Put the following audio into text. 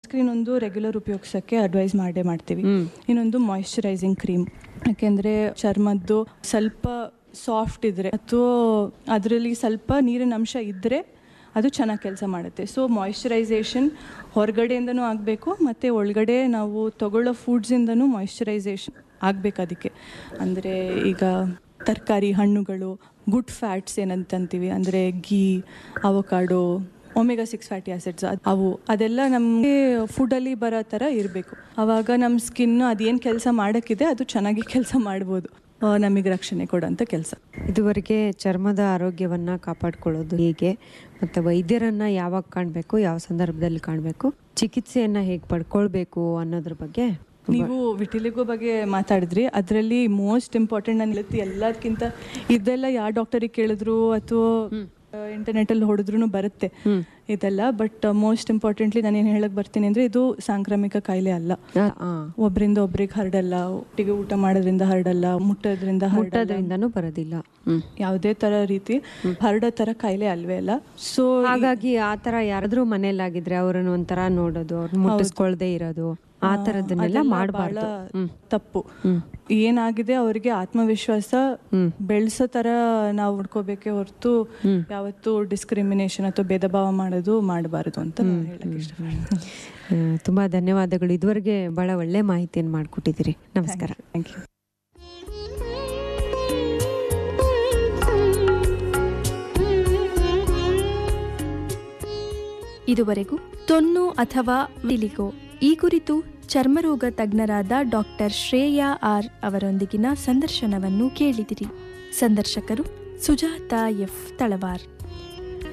Sunscreen ಒಂದು regular ಉಪಯೋಗಿಸೋಕ್ಕೆ advice ಮಾಡೇ ಮಾಡ್ತೀವಿ ಇನ್ನೊಂದು ಮಾಯಿಶ್ಚರೈಸಿಂಗ್ ಕ್ರೀಮ್ ಯಾಕೆಂದರೆ ಚರ್ಮದ್ದು ಸ್ವಲ್ಪ ಸಾಫ್ಟ್ ಇದ್ದರೆ ಅಥವಾ ಅದರಲ್ಲಿ ಸ್ವಲ್ಪ ನೀರಿನ ಅಂಶ ಇದ್ದರೆ ಅದು ಚೆನ್ನಾಗಿ ಕೆಲಸ ಮಾಡುತ್ತೆ ಸೊ ಮಾಯಿಶ್ಚರೈಸೇಷನ್ ಹೊರಗಡೆಯಿಂದನೂ ಆಗಬೇಕು ಮತ್ತು ಒಳಗಡೆ ನಾವು ತಗೊಳ್ಳೋ ಫುಡ್ಸಿಂದನೂ ಮಾಯಿಶ್ಚರೈಸೇಷನ್ ಆಗಬೇಕು ಅದಕ್ಕೆ ಅಂದರೆ ಈಗ ತರಕಾರಿ ಹಣ್ಣುಗಳು ಗುಡ್ ಫ್ಯಾಟ್ಸ್ ಏನಂತಂತೀವಿ ಅಂದರೆ ghee avocado omega six fatty acids ಅವು ಅದೆಲ್ಲ ನಮಗೆ ಫುಡಲ್ಲಿ ಬರೋ ಥರ ಇರಬೇಕು ಆವಾಗ ನಮ್ಮ ಸ್ಕಿನ್ ಅದೇನು ಕೆಲಸ ಮಾಡೋಕ್ಕಿದೆ ಅದು ಚೆನ್ನಾಗಿ ಕೆಲಸ ಮಾಡ್ಬೋದು ನಮಗೆ ರಕ್ಷಣೆ ಕೊಡೋಂಥ ಕೆಲಸ ಇದುವರೆಗೆ ಚರ್ಮದ ಆರೋಗ್ಯವನ್ನ ಕಾಪಾಡ್ಕೊಳ್ಳೋದು ಹೇಗೆ ಮತ್ತೆ ವೈದ್ಯರನ್ನ ಯಾವಾಗ ಕಾಣಬೇಕು ಯಾವ ಸಂದರ್ಭದಲ್ಲಿ ಕಾಣಬೇಕು ಚಿಕಿತ್ಸೆಯನ್ನ ಹೇಗೆ ಪಡ್ಕೊಳ್ಬೇಕು ಅನ್ನೋದ್ರ ಬಗ್ಗೆ ನೀವು ವಿಟಿಲಿಗೋ ಬಗ್ಗೆ ಮಾತಾಡಿದ್ರಿ ಅದರಲ್ಲಿ ಮೋಸ್ಟ್ ಇಂಪಾರ್ಟೆಂಟ್ ನಾನು ಹೇಳ್ತಿ ಎಲ್ಲದಕ್ಕಿಂತ ಇದೆಲ್ಲ ಯಾವ ಡಾಕ್ಟರಿಗೆ ಕೇಳಿದ್ರು ಅಥವಾ ಇಂಟರ್ನೆಟಲ್ಲಿ ಹೊಡೆದ್ರು ಬರುತ್ತೆ ಇದೆಲ್ಲ ಬಟ್ ಮೋಸ್ಟ್ ಇಂಪಾರ್ಟೆಂಟ್ಲಿ ನಾನು ಏನು ಹೇಳಕ್ ಬರ್ತೀನಿ ಅಂದರೆ ಇದು ಸಾಂಕ್ರಾಮಿಕ ಕಾಯಿಲೆ ಅಲ್ಲ ಆ, ಆ, ಒಬ್ಬರಿಂದ ಒಬ್ರಿಗೆ ಹರಡಲ್ಲ ಒಟ್ಟಿಗೆ ಊಟ ಮಾಡೋದ್ರಿಂದ ಹರಡಲ್ಲ ಮುಟ್ಟೋದ್ರಿಂದ ಹರಡಲ್ಲ ಮುಟ್ಟೋದ್ರಿಂದನೂ ಬರೋದಿಲ್ಲ ಹ್ಮ್. ಯಾವುದೇ ಥರ ರೀತಿ ಹರಡೋ ಥರ ಕಾಯಿಲೆ ಅಲ್ವೇ ಅಲ್ಲ ಸೊ ಹಾಗಾಗಿ ಆ ತರ ಯಾರಾದ್ರೂ ಮನೇಲಾಗಿದ್ರೆ ಅವ್ರನ್ನ ಒಂಥರ ನೋಡೋದು ಅವ್ರನ್ನ ಮುಟ್ಟಿಸ್ಕೊಳ್ದೆ ಇರೋದು ಆ ತರದನ್ನೆಲ್ಲ ಮಾಡಬಾರ್ದು ತಪ್ಪು ಏನಾಗಿದೆ ಅವರಿಗೆ ಆತ್ಮವಿಶ್ವಾಸ ಬೆಳೆಸೋ ತರ ನಾವು ಹುಡ್ಕೋಬೇಕೆ ಹೊರತು ಯಾವತ್ತು ಡಿಸ್ಕ್ರಿಮಿನೇಷನ್ ಅಥವಾ ಭೇದ ಭಾವ ಮಾಡೋದು ಮಾಡಬಾರದು ಅಂತ ನಾನು ಹೇಳಕ್ ಇಷ್ಟಪಡ್ತೀನಿ ಆ, ತುಂಬಾ ಧನ್ಯವಾದಗಳು ಇದುವರೆಗೆ ಬಹಳ ಒಳ್ಳೆ ಮಾಹಿತಿಯನ್ನು ಮಾಡಿಕೊಟ್ಟಿದ್ದೀರಿ ನಮಸ್ಕಾರ ಥ್ಯಾಂಕ್ ಯು ಇದುವರೆಗೂ ತೊನ್ನು ಅಥವಾ ವಿಲಿಗೋ ಈ ಕುರಿತು ಚರ್ಮರೋಗ ತಜ್ಞರಾದ ಡಾಕ್ಟರ್ ಶ್ರೇಯಾ ಆರ್ ಅವರೊಂದಿಗಿನ ಸಂದರ್ಶನವನ್ನು ಕೇಳಿದಿರಿ ಸಂದರ್ಶಕರು ಸುಜಾತಾ ಎಫ್ ತಳವಾರ್